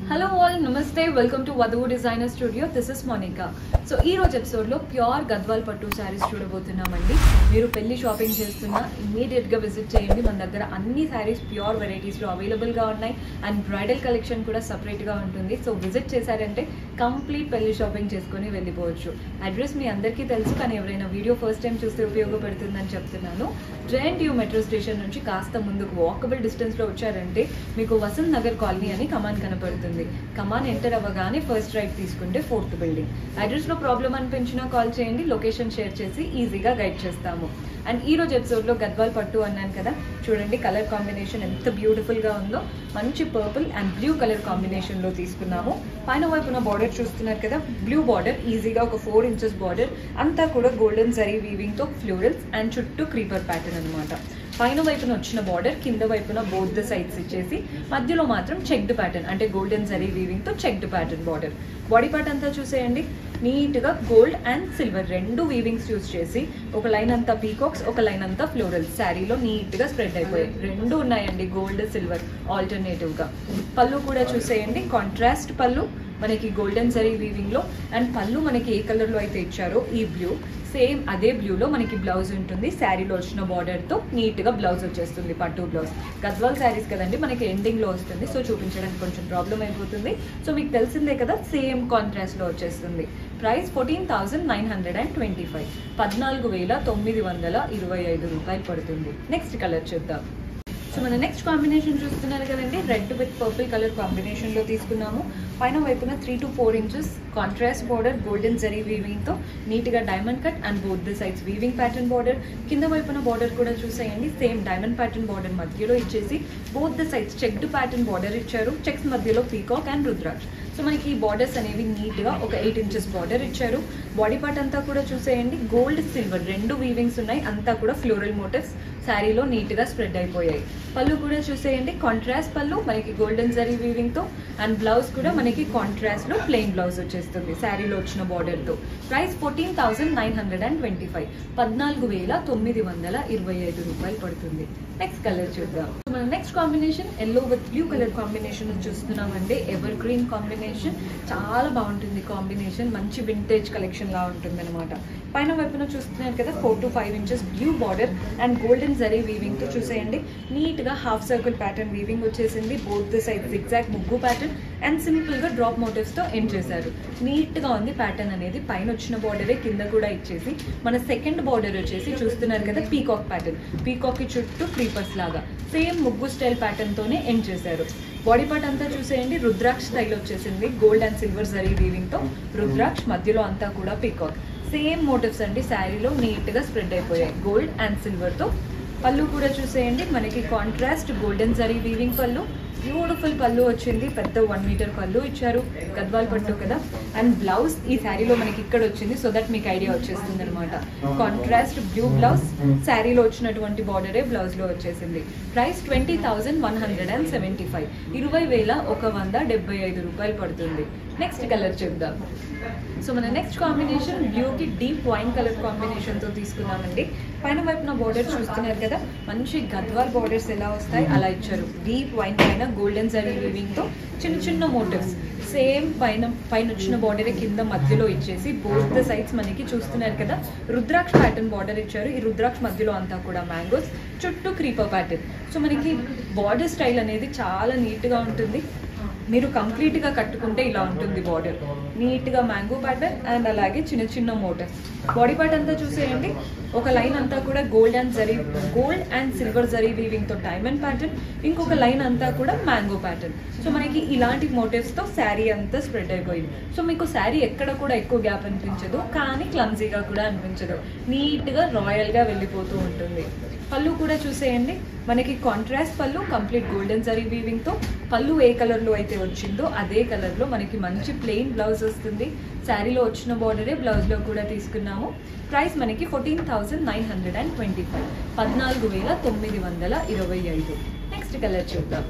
hello all నమస్తే welcome to Vadhuvu designer studio this is Monika so ఈ రోజు ఎపిసోడ్లో ప్యూర్ గద్వాల్ పట్టు శారీస్ చూడబోతున్నామండి మీరు పెళ్లి షాపింగ్ చేస్తున్నా ఇమీడియట్గా విజిట్ చేయండి మన దగ్గర అన్ని శారీస్ ప్యూర్ వెరైటీస్లో అవైలబుల్గా ఉన్నాయి అండ్ బ్రైడల్ కలెక్షన్ కూడా సపరేట్గా ఉంటుంది సో విజిట్ చేశారంటే కంప్లీట్ పెళ్లి షాపింగ్ చేసుకొని వెళ్ళిపోవచ్చు అడ్రస్ మీ అందరికీ తెలుసు కానీ ఎవరైనా వీడియో ఫస్ట్ టైం చూస్తే ఉపయోగపడుతుందని చెప్తున్నాను జేఎన్టీయూ మెట్రో స్టేషన్ నుంచి కాస్త ముందుకు వాకబుల్ డిస్టెన్స్లో వచ్చారంటే మీకు వసంత్ నగర్ కాలనీ అని కమాన్ కనపడుతుంది కమాన్ ఎంటర్ అవ్వగానే ఫస్ట్ రైట్ తీసుకుంటే ఫోర్త్ బిల్డింగ్ అడ్రస్లో ప్రాబ్లం అనిపించినా కాల్ చేయండి లొకేషన్ షేర్ చేసి ఈజీగా గైడ్ చేస్తాము అండ్ ఈ రోజు ఎపిసోడ్లో గద్వాల్ పట్టు అన్నాను కదా చూడండి కలర్ కాంబినేషన్ ఎంత బ్యూటిఫుల్గా ఉందో మంచి పర్పుల్ అండ్ బ్లూ కలర్ కాంబినేషన్లో తీసుకున్నాము పైన వైపున బార్డర్ చూస్తున్నారు కదా బ్లూ బార్డర్ ఈజీగా ఒక ఫోర్ ఇంచెస్ బార్డర్ అంతా కూడా గోల్డెన్ జరీ వీవింగ్తో ఫ్లోరల్స్ అండ్ చుట్టూ క్రీపర్ ప్యాటర్న్ అనమాట పైన వైపున వచ్చిన బార్డర్ కింద వైపున బోత్ ద సైడ్స్ ఇచ్చేసి మధ్యలో మాత్రం చెక్డ్ ప్యాటర్న్ అంటే గోల్డెన్ జరీ వీవింగ్తో checked pattern border body part అంతా చూసేయండి నీట్గా గోల్డ్ అండ్ సిల్వర్ రెండు వీవింగ్స్ యూస్ చేసి ఒక లైన్ అంతా పీకాక్స్ ఒక లైన్ అంతా ఫ్లోరల్ శారీలో నీట్గా స్ప్రెడ్ అయిపోయాయి రెండు ఉన్నాయండి గోల్డ్ సిల్వర్ ఆల్టర్నేటివ్గా పళ్ళు కూడా చూసేయండి కాంట్రాస్ట్ పళ్ళు మనకి గోల్డెన్ జరీ వీవింగ్లో అండ్ పళ్ళు మనకి ఏ కలర్లో అయితే ఇచ్చారో ఈ బ్లూ సేమ్ అదే బ్లూలో మనకి బ్లౌజ్ ఉంటుంది శారీలో వచ్చిన బార్డర్తో నీట్గా బ్లౌజ్ వచ్చేస్తుంది పట్టు బ్లౌజ్ గద్వాల్ శారీస్ కదండి మనకి ఎండింగ్లో వస్తుంది సో చూపించడానికి కొంచెం ప్రాబ్లం అయిపోతుంది సో మీకు తెలిసిందే కదా సేమ్ కాంట్రాస్ట్లో వచ్చేస్తుంది price fourteen thousand nine hundred and twenty five పద్నాలుగు వేల తొమ్మిది వందల ఇరవై ఐదు రూపాయలు పడుతుంది నెక్స్ట్ కలర్ చూద్దాం సో మన నెక్స్ట్ కాంబినేషన్ చూస్తున్నారు కదండి రెడ్ విత్ పర్పుల్ కలర్ కాంబినేషన్లో తీసుకున్నాము పైన వైపున three to four inches contrast border golden zari వీవింగ్తో నీట్గా diamond cut and both the sides weaving pattern border కింద వైపున బార్డర్ కూడా చూసేయండి సేమ్ డైమండ్ ప్యాటర్న్ బార్డర్ మధ్యలో ఇచ్చేసి both the sides checked pattern border ఇచ్చారు చెక్స్ మధ్యలో పీకాక్ అండ్ రుద్రాక్ష్ సో మనకి ఈ బార్డర్స్ అనేవి నీట్గా ఒక ఎయిట్ ఇంచెస్ బార్డర్ ఇచ్చారు బాడీ పార్ట్ అంతా కూడా చూసేయండి గోల్డ్ సిల్వర్ రెండు వీవింగ్స్ ఉన్నాయి అంతా కూడా ఫ్లోరల్ మోటివ్స్ శారీలో నీట్గా స్ప్రెడ్ అయిపోయాయి పళ్ళు కూడా చూసేయండి కాంట్రాస్ట్ పళ్ళు మనకి గోల్డెన్ జరీ వీవింగ్తో అండ్ బ్లౌజ్ కూడా మనకి కాంట్రాస్ట్లో ప్లెయిన్ బ్లౌజ్ వచ్చేస్తుంది శారీలో వచ్చిన బార్డర్తో price fourteen thousand nine hundred and twenty five పద్నాలుగు వేల తొమ్మిది వందల ఇరవై ఐదు రూపాయలు పడుతుంది నెక్స్ట్ కలర్ చూద్దాం మన next combination yellow with blue colour combination చూస్తున్నామండి ఎవర్ గ్రీన్ కాంబినేషన్ చాలా బాగుంటుంది కాంబినేషన్ మంచి వింటేజ్ కలెక్షన్ లా ఉంటుంది అనమాట పైన వైపున చూస్తున్నారు కదా four to five inches blue border and golden zari weaving తో చూసేయండి నీట్ గా హాఫ్ సర్కిల్ ప్యాటర్న్ వీవింగ్ వచ్చేసింది బోత్ ద సైడ్ ఎగ్జాక్ట్ ముగ్గు ప్యాటర్న్ అండ్ సింపుల్ గా డ్రాప్ మోటివ్స్ తో ఎండ్ చేశారు నీట్ గా ఉంది ప్యాటర్న్ అనేది పైన వచ్చిన బార్డరే కింద కూడా ఇచ్చేసి మన సెకండ్ బార్డర్ వచ్చేసి చూస్తున్నారు కదా పీకాక్ ప్యాటర్న్ పీకాక్ కి చుట్టూ క్రీపర్స్ లాగా సేమ్ ముగ్గు స్టైల్ ప్యాటర్న్ తోనే ఎండ్ చేశారు బాడీ పార్ట్ అంతా చూసేయండి రుద్రాక్ష స్టైల్ వచ్చేసింది gold and silver zari weaving తో రుద్రాక్ష మధ్యలో అంతా కూడా పీకాక్ సేమ్ మోటివ్స్ అండి శారీలో నీట్ గా స్ప్రెడ్ అయిపోయాయి గోల్డ్ అండ్ సిల్వర్ తో పళ్ళు కూడా చూసేయండి మనకి కాంట్రాస్ట్ గోల్డెన్ జరీ వీవింగ్ పళ్ళు బ్యూటిఫుల్ పళ్ళు వచ్చింది పెద్ద వన్ మీటర్ పళ్ళు ఇచ్చారు గద్వాల్ పట్టు కదా అండ్ బ్లౌజ్ ఈ శారీలో మనకి ఇక్కడ వచ్చింది సో దట్ మీకు ఐడియా వచ్చేస్తుంది అనమాట కాంట్రాస్ట్ బ్లూ బ్లౌజ్ శారీలో వచ్చినటువంటి బార్డరే బ్లౌజ్ లో వచ్చేసింది price twenty thousand one hundred and seventy five ఇరవై వేల ఒక వంద డెబ్బై ఐదు రూపాయలు పడుతుంది నెక్స్ట్ కలర్ చూద్దాం సో మన నెక్స్ట్ కాంబినేషన్ బ్లూకి డీప్ వైన్ కలర్ కాంబినేషన్తో తీసుకున్నామండి పైన వైపున బార్డర్ చూస్తున్నారు కదా మంచి గద్వాల్ బార్డర్స్ ఎలా వస్తాయి అలా ఇచ్చారు డీప్ వైన్ పైన గోల్డెన్ జరీ వీవింగ్తో చిన్న చిన్న మోటివ్స్ సేమ్ పైన పైన వచ్చిన బార్డర్ కింద మధ్యలో ఇచ్చేసి బోత్ ద సైడ్స్ మనకి చూస్తున్నారు కదా రుద్రాక్ష ప్యాటర్న్ బార్డర్ ఇచ్చారు ఈ రుద్రాక్ష మధ్యలో అంతా కూడా మ్యాంగోస్ చుట్టూ క్రీపర్ ప్యాటర్న్ సో మనకి బార్డర్ స్టైల్ అనేది చాలా నీట్గా ఉంటుంది మీరు కంప్లీట్గా కట్టుకుంటే ఇలా ఉంటుంది బార్డర్ నీట్గా మ్యాంగో ప్యాటర్న్ అండ్ అలాగే చిన్న చిన్న మోటర్స్ బాడీ పార్ట్ అంతా చూసేయండి ఒక లైన్ అంతా కూడా gold and zari gold and silver zari వీవింగ్తో డైమండ్ ప్యాటర్న్ ఇంకొక లైన్ అంతా కూడా మ్యాంగో ప్యాటర్న్ సో మనకి ఇలాంటి మోటివ్స్తో శారీ అంతా స్ప్రెడ్ అయిపోయింది సో మీకు శారీ ఎక్కడ కూడా ఎక్కువ గ్యాప్ అనిపించదు కానీ క్లమ్జీగా కూడా అనిపించదు నీట్గా రాయల్గా వెళ్ళిపోతూ ఉంటుంది పళ్ళు కూడా చూసేయండి మనకి కాంట్రాస్ట్ పళ్ళు కంప్లీట్ గోల్డెన్ జరీ వీవింగ్తో పళ్ళు ఏ కలర్లో అయితే వచ్చిందో అదే కలర్లో మనకి మంచి ప్లెయిన్ బ్లౌజ్ వస్తుంది శారీలో వచ్చిన బార్డరే బ్లౌజ్లో కూడా తీసుకున్నాము ప్రైస్ మనకి fourteen thousand nine hundred and twenty five పద్నాలుగు వేల తొమ్మిది వందల ఇరవై ఐదు నెక్స్ట్ కలర్ చూద్దాం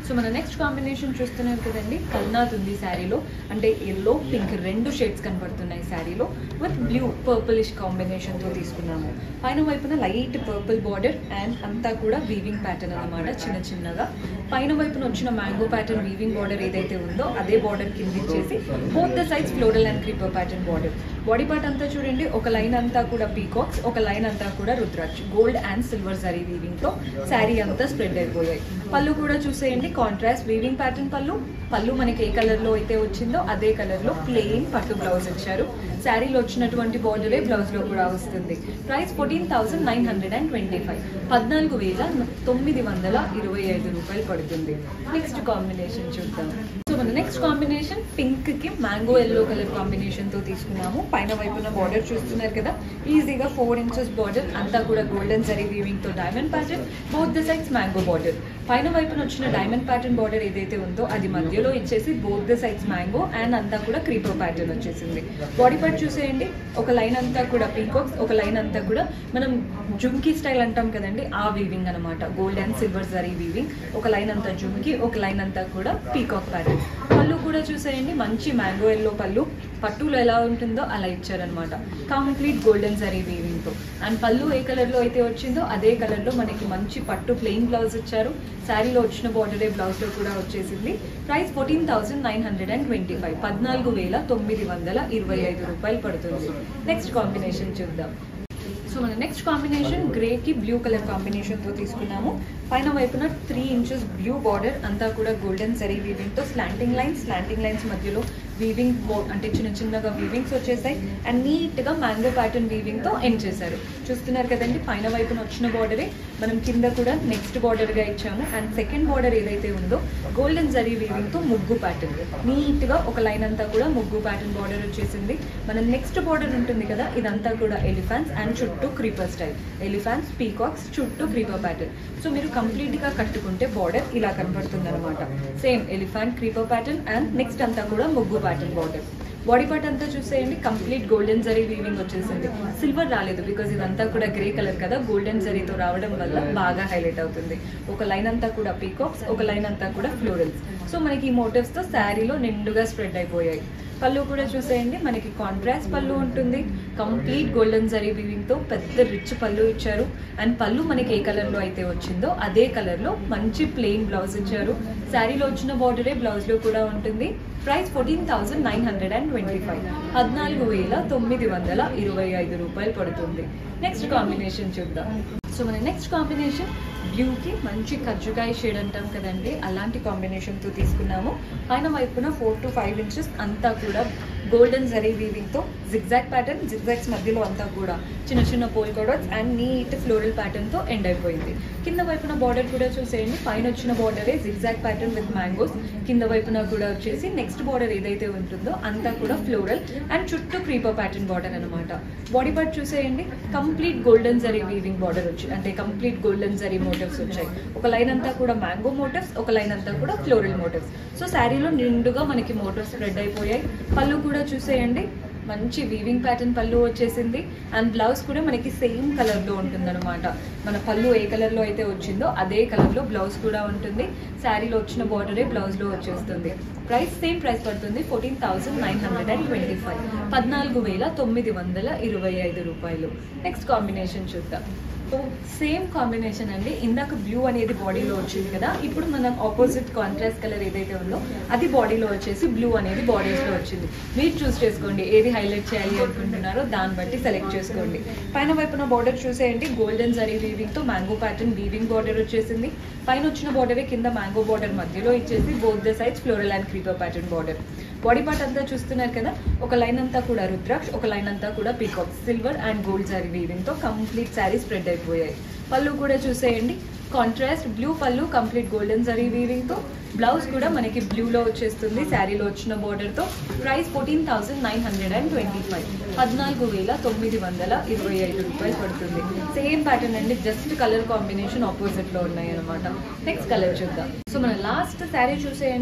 సో మన నెక్స్ట్ కాంబినేషన్ చూస్తున్నారు కదండి కల్నాథ్ ఉంది శారీలో అంటే ఎల్లో పింక్ రెండు షేడ్స్ కనబడుతున్నాయి శారీలో విత్ బ్లూ పర్పులిష్ కాంబినేషన్తో తీసుకున్నాము పైన వైపున లైట్ పర్పుల్ బార్డర్ అండ్ అంతా కూడా వీవింగ్ ప్యాటర్న్ అన్నమాట చిన్న చిన్నగా పైన వైపున వచ్చిన మ్యాంగో ప్యాటర్న్ వీవింగ్ బార్డర్ ఏదైతే ఉందో అదే బార్డర్ కింద ఇచ్చేసి both the sides floral and creeper pattern border body part అంతా చూడండి ఒక లైన్ అంతా కూడా పీకాక్స్ ఒక లైన్ అంతా కూడా rudraksha gold and silver zari weaving తో శారీ అంతా స్ప్రెడ్ అయిపోయాయి పళ్ళు కూడా చూసేయండి కాంట్రాస్ట్ వీవింగ్ ప్యాటర్న్ పళ్ళు పళ్ళు మనకి ఏ కలర్ లో అయితే వచ్చిందో అదే కలర్ లో ప్లెయిన్ పట్టు బ్లౌజ్ ఇచ్చారు శారీలో వచ్చినటువంటి బార్డరే బ్లౌజ్ లో కూడా వస్తుంది price fourteen thousand nine hundred and twenty five పద్నాలుగు వేల తొమ్మిది వందల ఇరవై ఐదు రూపాయలు పడుతుంది నెక్స్ట్ కాంబినేషన్ చూద్దాం సో మన నెక్స్ట్ కాంబినేషన్ పింక్ కి మ్యాంగో ఎల్లో కలర్ కాంబినేషన్ తో తీసుకున్నాము పైన వైపున బార్డర్ చూస్తున్నారు కదా ఈజీగా ఫోర్ ఇంచెస్ బార్డర్ అంతా కూడా గోల్డెన్ జరీ వీవింగ్ తో diamond pattern both the sides mango border పైన వైపున వచ్చిన డైమండ్ ప్యాటర్న్ బార్డర్ ఏదైతే ఉందో అది మధ్యలో ఇచ్చేసి both the sides mango and అంతా కూడా క్రీపర్ ప్యాటర్న్ వచ్చేసింది బాడీ పార్ట్ చూసేయండి ఒక లైన్ అంతా కూడా పీకాక్స్ ఒక లైన్ అంతా కూడా మనం జుమ్కీ స్టైల్ అంటాం కదండి ఆ వీవింగ్ అనమాట gold and silver zari weaving ఒక లైన్ అంతా జుమ్కి ఒక లైన్ అంతా కూడా పీకాక్ ప్యాటర్న్ పళ్ళు కూడా చూసేయండి మంచి మ్యాంగో ఎల్లో పళ్ళు పట్టులో ఎలా ఉంటుందో అలా ఇచ్చారనమాట కంప్లీట్ గోల్డెన్ జరీ వీవింగ్ తో అండ్ పళ్ళు ఏ కలర్ లో అయితే వచ్చిందో అదే కలర్ లో మనకి మంచి పట్టు ప్లెయిన్ బ్లౌజ్ ఇచ్చారు శారీలో వచ్చిన బార్డరే బ్లౌజ్ లో కూడా వచ్చేసింది price fourteen thousand nine hundred and twenty five పద్నాలుగు వేల తొమ్మిది వందల ఇరవై ఐదు రూపాయలు పడుతుంది నెక్స్ట్ కాంబినేషన్ చూద్దాం సో మన నెక్స్ట్ కాంబినేషన్ గ్రేకి బ్లూ కలర్ కాంబినేషన్తో తీసుకున్నాము పైన వైపున త్రీ ఇంచెస్ బ్లూ బార్డర్ అంతా కూడా గోల్డెన్ జరీ వీవింగ్తో స్లాంటింగ్ లైన్స్ స్లాంటింగ్ లైన్స్ మధ్యలో వీవింగ్ అంటే చిన్న చిన్నగా వీవింగ్స్ వచ్చేసాయి అండ్ నీట్గా మ్యాంగో ప్యాటర్న్ వీవింగ్తో ఎండ్ చేశారు చూస్తున్నారు కదండి పైన వైపున వచ్చిన బార్డరే మనం కింద కూడా నెక్స్ట్ బార్డర్గా ఇచ్చాము అండ్ సెకండ్ బార్డర్ ఏదైతే ఉందో గోల్డెన్ జరీ వీవింగ్తో ముగ్గు ప్యాటర్న్ నీట్గా ఒక లైన్ అంతా కూడా ముగ్గు ప్యాటర్న్ బార్డర్ వచ్చేసింది మన నెక్స్ట్ బార్డర్ ఉంటుంది కదా ఇదంతా కూడా ఎలిఫాన్స్ అండ్ చుట్టూ క్రీపర్ స్టైల్ ఎలిఫాన్స్ పీకాక్స్ చుట్టూ క్రీపర్ ప్యాటర్న్ సో మీరు కంప్లీట్గా కట్టుకుంటే బార్డర్ ఇలా కనబడుతుంది అనమాట same elephant creeper pattern and next అంతా కూడా ముగ్గు ప్యాటర్న్ బార్డర్ బాడీ పార్ట్ అంతా చూసేయండి కంప్లీట్ గోల్డెన్ జరీ వీవింగ్ వచ్చేసింది సిల్వర్ రాలేదు బికాజ్ ఇదంతా కూడా గ్రే కలర్ కదా గోల్డెన్ జరీతో రావడం వల్ల బాగా హైలైట్ అవుతుంది ఒక లైన్ అంతా కూడా పీకాక్స్ ఒక లైన్ అంతా కూడా ఫ్లోరల్స్ సో మనకి ఈ మోటివ్స్ తో శారీలో నిండుగా స్ప్రెడ్ అయిపోయాయి పళ్ళు కూడా చూసేయండి మనకి కాంట్రాస్ట్ పళ్ళు ఉంటుంది కంప్లీట్ గోల్డెన్ జరీ వీవింగ్ తో పెద్ద రిచ్ పళ్ళు ఇచ్చారు అండ్ పళ్ళు మనకి ఏ కలర్ లో అయితే వచ్చిందో అదే కలర్ లో మంచి ప్లెయిన్ బ్లౌజ్ ఇచ్చారు శారీలో వచ్చిన బార్డరే బ్లౌజ్ లో కూడా ఉంటుంది price fourteen thousand nine hundred and twenty five పద్నాలుగు వేల తొమ్మిది వందల ఇరవై ఐదు రూపాయలు పడుతుంది నెక్స్ట్ కాంబినేషన్ చూద్దాం సో మన నెక్స్ట్ కాంబినేషన్ బ్లూకి మంచి కజ్జుకాయ షేడ్ అంటాం కదండి అలాంటి కాంబినేషన్తో తీసుకున్నాము పైన వైపున ఫోర్ టు ఫైవ్ ఇంచెస్ అంతా కూడా గోల్డెన్ జరీ వీవింగ్తో జిగ్జాక్ ప్యాటర్న్ జిగ్జాక్స్ మధ్యలో అంతా కూడా చిన్న చిన్న polka dots and neat floral ప్యాటర్న్తో ఎండ్ అయిపోయింది కింద వైపున బార్డర్ కూడా చూసేయండి పైన వచ్చిన బార్డరే జిగ్జాక్ ప్యాటర్న్ విత్ మ్యాంగోస్ కింద వైపున కూడా వచ్చేసి నెక్స్ట్ బార్డర్ ఏదైతే ఉంటుందో అంతా కూడా ఫ్లోరల్ అండ్ చుట్టూ క్రీపర్ ప్యాటర్న్ బార్డర్ అనమాట బాడీ పార్ట్ చూసేయండి complete golden zari weaving border వచ్చి అంటే కంప్లీట్ గోల్డెన్ జరీ మోటివ్స్ వచ్చాయి ఒక లైన్ అంతా కూడా మ్యాంగో మోటివ్స్ ఒక లైన్ అంతా కూడా ఫ్లోరల్ మోటివ్స్ సో శారీలో నిండుగా మనకి మోటివ్స్ స్ప్రెడ్ అయిపోయాయి పళ్ళు కూడా చూసేయండి మంచి వీవింగ్ ప్యాటర్న్ పళ్ళు వచ్చేసింది అండ్ బ్లౌజ్ కూడా మనకి సేమ్ కలర్లో ఉంటుందన్నమాట మన పళ్ళు ఏ కలర్లో అయితే వచ్చిందో అదే కలర్లో బ్లౌజ్ కూడా ఉంటుంది శారీలో వచ్చిన బార్డరే బ్లౌజ్లో వచ్చేస్తుంది ప్రైస్ సేమ్ ప్రైస్ పడుతుంది fourteen thousand nine hundred and twenty five పద్నాలుగు వేల తొమ్మిది వందల ఇరవై ఐదు రూపాయలు నెక్స్ట్ కాంబినేషన్ చూద్దాం సో సేమ్ కాంబినేషన్ అండి ఇందాక బ్లూ అనేది బాడీలో వచ్చింది కదా ఇప్పుడు మనం ఆపోజిట్ కాంట్రాస్ట్ కలర్ ఏదైతే ఉందో అది బాడీలో వచ్చేసి బ్లూ అనేది బాడీస్లో వచ్చింది మీరు చూస్ చేసుకోండి ఏది హైలైట్ చేయాలి అనుకుంటున్నారో దాన్ని బట్టి సెలెక్ట్ చేసుకోండి పైన వైపున బార్డర్ చూసేయండి గోల్డెన్ జరీ వీవింగ్తో మ్యాంగో ప్యాటర్న్ వీవింగ్ బార్డర్ వచ్చేసింది పైన వచ్చిన బార్డరే కింద మ్యాంగో బార్డర్ మధ్యలో ఇచ్చేసి both the sides floral and creeper pattern border body part అంతా చూస్తున్నారు కదా ఒక లైన్ అంతా కూడా రుద్రాక్ష ఒక లైన్ అంతా కూడా పీకాక్ సిల్వర్ అండ్ గోల్డ్ సారీ వీవింగ్ తో కంప్లీట్ శారీ స్ప్రెడ్ అయిపోయాయి పళ్ళు కూడా చూసేయండి కాంట్రాస్ట్ బ్లూ పళ్ళు కంప్లీట్ గోల్డెన్ జరీ వీవింగ్ తో బ్లౌజ్ కూడా మనకి బ్లూలో వచ్చేస్తుంది శారీలో వచ్చిన బార్డర్ తో price fourteen thousand nine hundred and twenty five పద్నాలుగు వేల తొమ్మిది వందల ఇరవై ఐదు రూపాయలు పడుతుంది సేమ్ ప్యాటర్న్ అండి జస్ట్ కలర్ కాంబినేషన్ ఆపోజిట్ లో ఉన్నాయి అనమాట నెక్స్ట్ కలర్ చూద్దాం సో మన లాస్ట్ శారీ చూసేయండి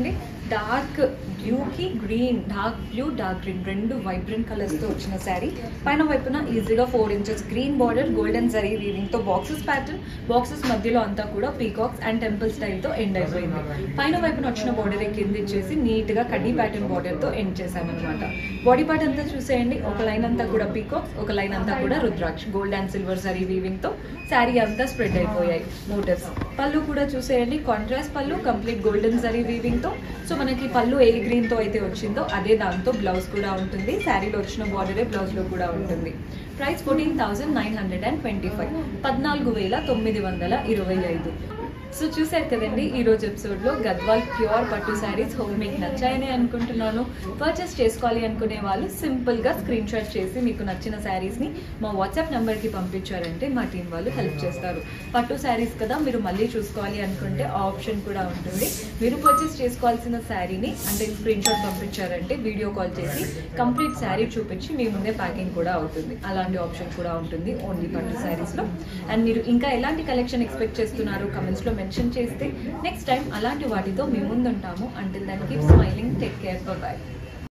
డార్క్ బ్లూకి green dark blue dark green రెండు వైబ్రెంట్ కలర్స్తో వచ్చిన శారీ పైన వైపున ఈజీగా four inches green border golden zari వీవింగ్తో బాక్సెస్ ప్యాటర్న్ బాక్సెస్ మధ్యలో అంతా కూడా పీకాక్స్ అండ్ టెంపుల్ స్టైల్తో ఎండ్ అయిపోయింది పైన వైపున వచ్చిన బార్డర్ కింద ఇచ్చేసి నీట్గా కడ్డీ ప్యాటర్న్ బార్డర్తో ఎండ్ చేశామన్నమాట బాడీ పార్ట్ అంతా చూసేయండి ఒక లైన్ అంతా కూడా పీకాక్స్ ఒక లైన్ అంతా కూడా rudraksha gold and silver zari వీవింగ్తో శారీ అంతా స్ప్రెడ్ అయిపోయాయి మోటివ్స్ పళ్ళు కూడా చూసేయండి కాంట్రాస్ట్ పళ్ళు కంప్లీట్ గోల్డెన్ జరీ వీవింగ్తో సో మనకి పళ్ళు ఏ గ్రీన్తో అయితే వచ్చిందో అదే దాంతో బ్లౌజ్ కూడా ఉంటుంది శారీలో వచ్చిన బార్డరే బ్లౌజ్లో కూడా ఉంటుంది price fourteen thousand nine hundred and twenty five పద్నాలుగు వేల తొమ్మిది వందల ఇరవై ఐదు సో చూసారు కదండి ఈ రోజు ఎపిసోడ్ లో గద్వాల్ ప్యూర్ పట్టు శారీస్ హోమ్ మీకు నచ్చాయని అనుకుంటున్నాను పర్చేస్ చేసుకోవాలి అనుకునే వాళ్ళు సింపుల్ గా స్క్రీన్ షాట్ చేసి మీకు నచ్చిన శారీస్ ని మా వాట్సాప్ నెంబర్ కి పంపించారంటే మా టీం వాళ్ళు హెల్ప్ చేస్తారు పట్టు శారీస్ కదా మీరు మళ్ళీ చూసుకోవాలి అనుకుంటే ఆ ఆప్షన్ కూడా ఉంటుంది మీరు పర్చేస్ చేసుకోవాల్సిన శారీని అంటే స్క్రీన్ షాట్ పంపించారంటే వీడియో కాల్ చేసి కంప్లీట్ శారీ చూపించి మీ ముందే ప్యాకింగ్ కూడా అవుతుంది అలాంటి ఆప్షన్ కూడా ఉంటుంది ఓన్లీ పట్టు శారీస్ లో అండ్ మీరు ఇంకా ఎలాంటి కలెక్షన్ ఎక్స్పెక్ట్ చేస్తున్నారు కమెంట్స్ లో మెన్షన్ చేస్తే నెక్స్ట్ టైం అలాంటి వాటితో మీ ముందుంటాము until then keep smiling take care by